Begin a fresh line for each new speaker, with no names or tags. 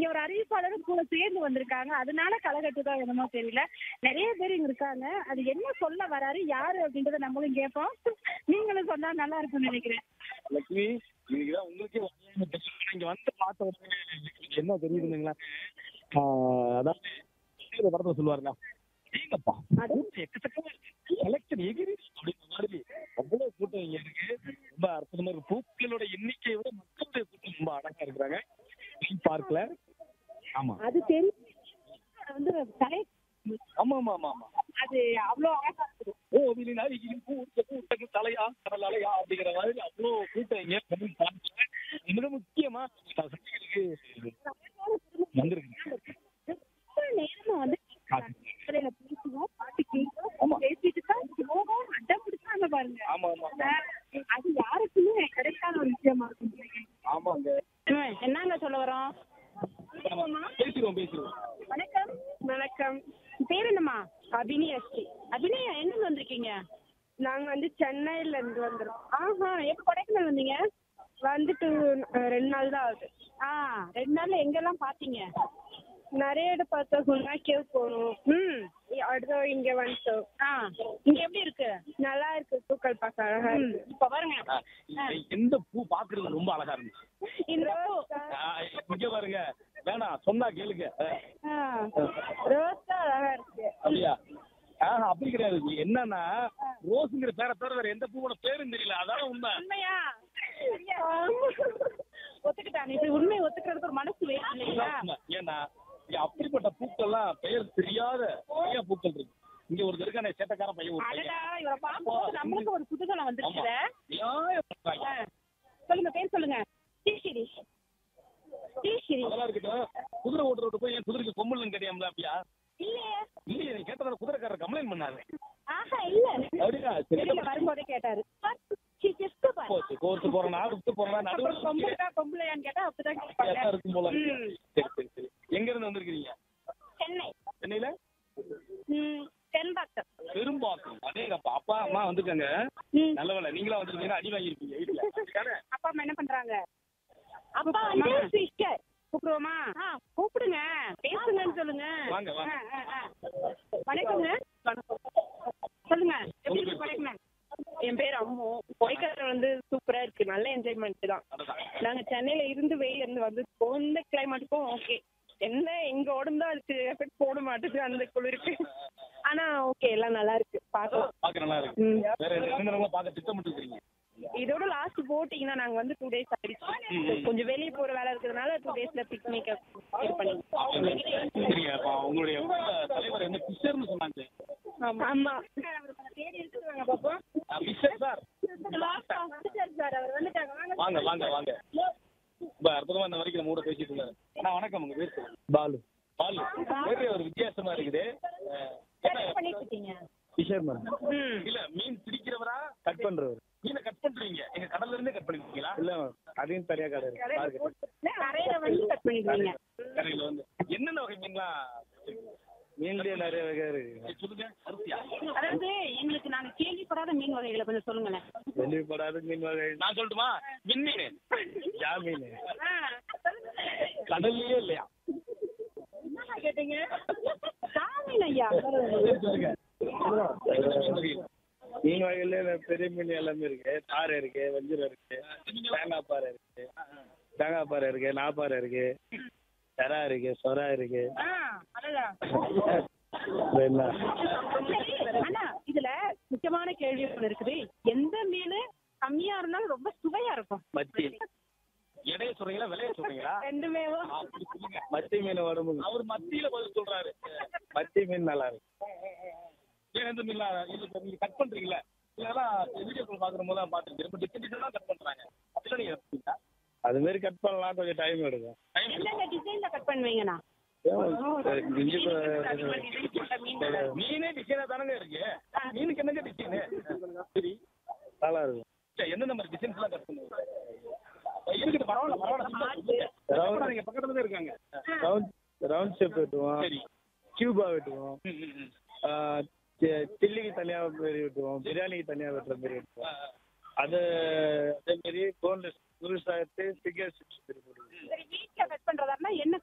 இங்க ஒரு அறிவிப்பாளரும் கூட சேர்ந்து வந்திருக்காங்க அதனால களைகட்டுதோ என்னமோ தெரியல நிறைய பேர் இங்க இருக்காங்க அது என்ன சொல்ல வராரு யாரு அப்படின்றத நம்மளும் கேட்போம் நீங்களும் சொன்னா நல்லா இருக்கும்னு நினைக்கிறேன்
லட்சுமி இன்னைக்குதான் உங்களுக்கே வகையான தெரியும். இங்க வந்து பார்த்த உடனே எனக்கு என்ன தெரியுதுங்களா அதாவது இந்த படத்துல சொல்லுவாருங்க ஏங்கப்பா கூட்டம் எக்கச்சக்கமா இருக்கு எலெக்ஷன் எகிரி அப்படின்ற மாதிரி அவ்வளவு கூட்டம் இங்க இருக்கு ரொம்ப அற்புதமா இருக்கு பூக்களோட எண்ணிக்கையை விட மக்களுடைய கூட்டம் ரொம்ப அழகா இருக்கிறாங்க பார்க்கல ஆமா
அது தெரியும் வந்து தலை
ஆமா ஆமா ஆமா ஆமா
அது அவ்வளோ அழகா இருக்குது
ஓ வீலின் அருகில் கூட்ட கூட்டக்கு தலையா கடல் அலையா அப்படிங்கிற மாதிரி அவ்வளோ கூட்டம் இங்க வந்து பார்க்கல மிக முக்கியமா நான் சந்திக்கிறதுக்கு வந்திருக்கு
ரொம்ப நேரமா வந்து கடையில பேசுவோம் பாட்டு கேட்கும்
ஆமா.
பேசிட்டு தான் போகும் அட்டம் பிடிச்சாங்க பாருங்க
ஆமா ஆமா
அது யாருக்குமே கிடைக்காத ஒரு விஷயமா இருக்கும்
ஆமாங்க
என்னங்க சொல்ல வரோம்
பேசிடுவோம் பேசிடுவோம்
வணக்கம் வணக்கம் பேர் என்னம்மா அபினியஸ்ரீ அபிநயா எங்க வந்திருக்கீங்க
நாங்க வந்து சென்னையில இருந்து வந்திருக்கோம்
ஆஹா எப்ப கொடைக்கானல் வந்தீங்க
வந்துட்டு அஹ், ரெண்டு நாள் தான் ஆகுது
ஆ ரெண்டு நாள்ல எங்கெல்லாம் பாத்தீங்க
நிறைய இடம் பார்த்தோம் குணா கேவ் போனோம்
ம்
அடுத்த இங்க வந்துட்டோம்
ஆ இங்க எப்படி இருக்கு
நல்லா இருக்கு பூக்கள் பார்க்க அழகா
ம்,
இருக்கு
இப்ப பாருங்க
எந்த பூ பாக்குறது ரொம்ப அழகா இருந்துச்சு
இந்த
ஆ, இங்க பாருங்க வேணாம் சொன்னா கேளுங்க ஆ,
ரோஸ் தான் அழகா இருக்கு
அப்படியா ஆஹ் அப்படி கிடையாது இது என்னன்னா ரோஸுங்கிற பேரை தவிர வேற எந்த பூவோட பேரும் தெரியல அதான் உண்மை
உண்மையா ஒத்துக்கிட்டாங்க இப்படி உண்மையை ஒத்துக்கிறதுக்கு ஒரு மனசு வேணும் இல்லைங்களா
அதான் உண்மை. ஏன்னா இங்க அப்படிப்பட்ட பூக்கள்லாம் பெயர் தெரியாத நிறைய பூக்கள் இருக்கு இங்க ஒரு இருக்கானே சேட்டக்கார பையன் ஒரு பையன்
அடடா இவரை பார்க்கும்போது நம்மளுக்கு ஒரு குதூகலம்
ஆமா
வந்துருச்சுல
நியாயம் பண்றாங்க.
ஆ. சொல்லுங்க பேர் சொல்லுங்க ஸ்ரீஸ்ரீ ஸ்ரீஸ்ரீ
அதெல்லாம் இருக்கட்டும் குதிரை ஓட்டுறவங்க போய் என் குதிரைக்கு கொம்புலன்னு கேட்டியாம்ல அப்படியா
இல்லையே
இல்லையே நீ கேட்டதால குதிரைக்காரர் கம்ப்ளைண்ட் பண்ணாரு
ஆஹா இல்ல
அப்படியா சரி
வெளியில வரும்போதே கேட்டாரு சி, just பாரு.
போச்சு கோர்த்து போறேன்னா விட்டு போறேன்னா
அப்புறம்
நடுவில்
கொம்புலா கொம்புலையான்னு கேட்டா அப்படிதான் கேட்பாங்க
இருக்கும் போல இருக்கு.
ம்.
சரி சரி சரி எங்க இருந்து வந்திருக்கீங்க
சென்னை
சென்னையில
ம், தென்பாக்கம்
பெரும்பாக்கம் அதேங்கப்பா அப்பா அம்மா வந்திருக்காங்க
ம்.
நல்ல வேலை நீங்களா வந்திருக்கீங்கன்னா அடி வாங்கியிருப்பீங்க வீட்டுல அதுக்கான
அப்பா அம்மா என்ன பண்றாங்க அப்பா வந்து சிஸ்டர் கூப்பிடுவோமா ஆ கூப்பிடுங்க பேசுங்கன்னு சொல்லுங்க
வாங்க, வாங்க.
ஆ, ஆ, ஆ. வணக்கங்க சொல்லுங்க எப்படி இருக்கு கொடைக்கானல்
என் பேர் அம்மு கொடைக்கானல் வந்து சூப்பரா இருக்கு நல்ல என்ஜாய்மெண்ட் தான்
அதுதான்.
நாங்க சென்னையில இருந்து வெயில இருந்து வந்து இந்த கிளைமேட்டுக்கும் ஓகே என்ன எங்க உடம்பு தான் அதுக்கு எஃபெக்ட் போட மாட்டுது அந்த குளிருக்கு ஆனா ஓகே எல்லாம் நல்லா இருக்கு பார்க்கலாம்
பார்க்க நல்லா இருக்கு
ம்.
வேற எந்த பார்க்க திட்டமிட்டு இருக்கீங்க
இதோட லாஸ்ட் போட்டிங் தான் நாங்க வந்து டூ டேஸ் ஆயிடுச்சு
ம்.
கொஞ்சம் வெளியே போற வேலை இருக்கிறதுனால டூ டேஸ்ல பிக்னிக் இது பண்ணி
சரிங்க அப்ப உங்களுடைய ஊர்ல தலைவர் என்ன பிஷர்னு சொன்னாங்க
ஆமா
தேடி எடுத்துருவாங்க பாப்போம்
பிஷர் சார்
சார் அவர் வந்துட்டாங்க வாங்க
வாங்க வாங்க வாங்க ரொம்ப அற்புதமா இந்த வரைக்கும் நம்ம கூட பேசிட்டு இருந்தாரு அண்ணா வணக்கம் உங்க பேர் பாலு பாலு பேரு ஒரு வித்தியாசமா இருக்குது அஹ், என்ன
என்ன பண்ணிட்டு இருக்கீங்க
ஃபிஷர்மேன்
ம்
இல்ல மீன் பிடிக்கிறவரா
கட் பண்றவர்
மீனை கட் பண்றீங்க எங்க கடல்ல இருந்தே கட் பண்ணிருக்கீங்களா
இல்ல அதையும் தனியா கடை இருக்கு மார்க்கெட்
கரையில வந்து கட் பண்ணிடுவீங்க
கரையில வந்து என்னென்ன வகை மீன்லாம்
மீன்லயே நிறைய வகை இருக்கு
சொல்லுங்க அரிசியா
அதாவது எங்களுக்கு நாங்க கேள்விப்படாத மீன் வகைகளை கொஞ்சம் சொல்லுங்களேன்
வெளிப்படாத மீன் வகை
நான் சொல்லட்டுமா விண்மீன்
யா மீன்
ஆ,
கடல்லயே இல்லையா
என்ன கேட்டீங்க சாமீன் ஐயா
சொல்லுங்க என்னென்ன மீன் வகை?
மீன் வகையில பெரிய மீன் எல்லாமே இருக்கு தாரை இருக்கு வஞ்சிரம் இருக்கு தேங்காய் பாறை இருக்கு தேங்காய் பாறை இருக்கு நாப்பாறை இருக்கு தெரா இருக்கு சொரா இருக்கு
ஆ, அடடா.
என்ன
சரி, அண்ணா இதுல முக்கியமான கேள்வி ஒண்ணு இருக்குது எந்த மீன் கம்மியா இருந்தாலும் ரொம்ப சுவையா இருக்கும்
மத்தி
எடைய சொல்றீங்களா விலைய சொல்றீங்களா
ரெண்டுமே
அப்படி சொல்லுங்க
மத்தி மீன் உடம்பு
அவர் மத்தியில பதில் சொல்றாரு
மத்தி மீன் நல்லா இருக்கு
ஏன் எந்த மீன்லாம் இது இப்ப நீங்க கட் பண்றீங்களா இதெல்லாம் வீடியோ கால் பாக்குற போது தான் பாத்துருக்கேன் ரொம்ப டிஃபரெண்ட் டிஃபரெண்டா கட் பண்றாங்க அப்படிலாம் நீங்க எடுத்துக்கிட்டா
அது மாதிரி கட் பண்ணலாம் கொஞ்சம் டைம் எடுக்கும்
டைம்
என்னென்ன டிசைன்ல கட் பண்ணுவீங்கண்ணா
இஞ்சி
மீனே டிசைனா தானங்க இருக்கு மீனுக்கு என்னங்க டிசைனு சரி
நல்லா இருக்கும்
சரி, எந்தெந்த மாதிரி டிசைன்ஸ் எல்லாம் கட் பண்ணுவீங்க இருக்குது பரவாயில்ல பரவாயில்ல
Round-
நீங்க பக்கத்துல தான் இருக்காங்க
ரவுண்ட் ரவுண்ட் ஷேப் வெட்டுவோம்
சரி
கியூபா வெட்டுவோம்
ம், ம், ம்.
சில்லிக்கு தனியா மாரி வெட்டுவோம் பிரியாணிக்கு தனியா வெட்டுற மாதிரி வெட்டுவோம் அது அதே மாதிரி போன்லெஸ் முழுசா எடுத்து ஃபிகர் சிக்ஸ் போடுவோம்
சரி வீட்ல கட் பண்றதா இருந்தா என்ன